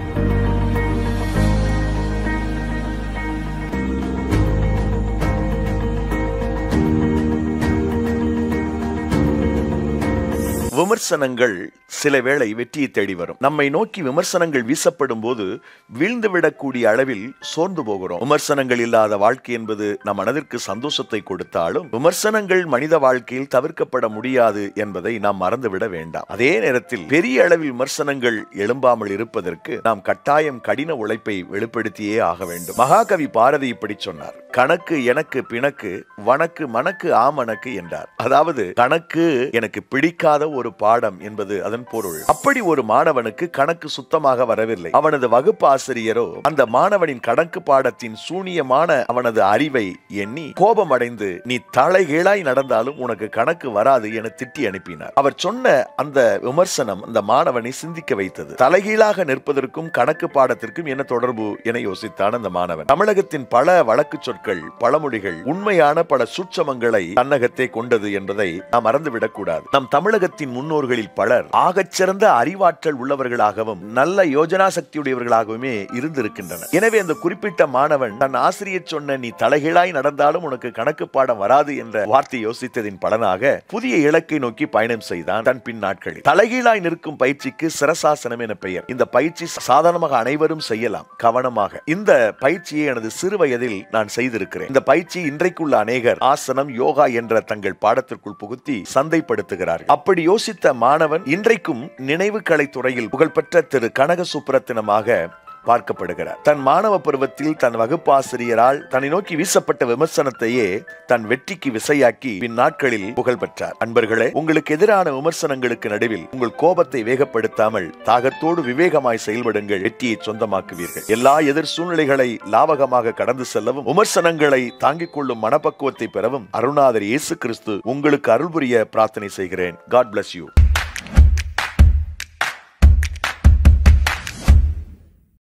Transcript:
விமர்சனங்கள் சில வேளை வெற்றியை தேடி வரும் நம்மை நோக்கி விமர்சனங்கள் வீசப்படும் போது வீழ்ந்து விடக்கூடிய அளவில் சோர்ந்து போகிறோம் விமர்சனங்கள் இல்லாத வாழ்க்கை என்பது நம் மனதிற்கு சந்தோஷத்தை கொடுத்தாலும் விமர்சனங்கள் மனித வாழ்க்கையில் தவிர்க்கப்பட முடியாது என்பதை நாம் மறந்துவிட வேண்டாம் அதே நேரத்தில் பெரிய அளவில் விமர்சனங்கள் எழும்பாமல் இருப்பதற்கு நாம் கட்டாயம் கடின உழைப்பை வெளிப்படுத்தியே ஆக வேண்டும் மகாகவி பாரதி இப்படி சொன்னார் கணக்கு எனக்கு பிணக்கு வணக்கு மணக்கு ஆமணக்கு என்றார் அதாவது கணக்கு எனக்கு பிடிக்காத ஒரு பாடம் என்பது அதன் பொருள் அப்படி ஒரு மாணவனுக்கு கணக்கு சுத்தமாக வரவில்லை அவனது வகுப்பு ஆசிரியரோ அந்த மாணவனின் கணக்கு பாடத்தின் சூனியமான அவனது அறிவை எண்ணி கோபமடைந்து நீ தலைகீழாய் நடந்தாலும் உனக்கு கணக்கு வராது என திட்டி அனுப்பினார் அவர் சொன்ன அந்த விமர்சனம் அந்த மாணவனை சிந்திக்க வைத்தது தலைகீழாக நிற்பதற்கும் கணக்கு பாடத்திற்கும் என்ன தொடர்பு என யோசித்தான் அந்த மாணவன் தமிழகத்தின் பல வழக்கு சொற்கள் பழமொழிகள் உண்மையான பல சூட்சமங்களை தன்னகத்தை கொண்டது என்பதை நாம் மறந்துவிடக் கூடாது நம் தமிழகத்தின் முன்னோர்களில் பலர் ஆகச்சிறந்த அறிவாற்றல் உள்ளவர்களாகவும் நல்ல யோஜனா சக்தியுடையவர்களாகவுமே இருந்திருக்கின்றனர் எனவே அந்த குறிப்பிட்ட மாணவன் தன் ஆசிரியர் சொன்ன நீ தலைகீழாய் நடந்தாலும் உனக்கு கணக்கு பாடம் வராது என்ற வார்த்தை யோசித்ததின் பலனாக புதிய இலக்கை நோக்கி பயணம் செய்தான் தன் பின் நாட்களில் தலைகீழாய் நிற்கும் பயிற்சிக்கு சிரசாசனம் என பெயர் இந்த பயிற்சி சாதாரணமாக அனைவரும் செய்யலாம் கவனமாக இந்த பயிற்சியை எனது சிறு வயதில் நான் செய்திருக்கிறேன் இந்த பயிற்சி இன்றைக்குள்ள அநேகர் ஆசனம் யோகா என்ற தங்கள் பாடத்திற்குள் புகுத்தி சந்தைப்படுத்துகிறார்கள் அப்படி யோசித்த மாணவன் இன்றைக்கும் நினைவு கலை துறையில் புகழ்பெற்ற திரு கனக சுப்ரத்தினமாக பார்க்கப்படுகிறார் தன் மாணவ பருவத்தில் தன் வகுப்பாசிரியரால் தன்னை நோக்கி வீசப்பட்ட விமர்சனத்தையே தன் வெற்றிக்கு விசையாக்கி பின் நாட்களில் புகழ் பெற்றார் அன்பர்களே உங்களுக்கு எதிரான விமர்சனங்களுக்கு நடுவில் உங்கள் கோபத்தை வேகப்படுத்தாமல் தாகத்தோடு விவேகமாய் செயல்படுங்கள் வெற்றியை சொந்தமாக்குவீர்கள் எல்லா எதிர் சூழ்நிலைகளை லாவகமாக கடந்து செல்லவும் விமர்சனங்களை தாங்கிக் கொள்ளும் மனப்பக்குவத்தை பெறவும் அருணாதர் இயேசு கிறிஸ்து உங்களுக்கு அருள் புரிய பிரார்த்தனை செய்கிறேன் காட் bless யூ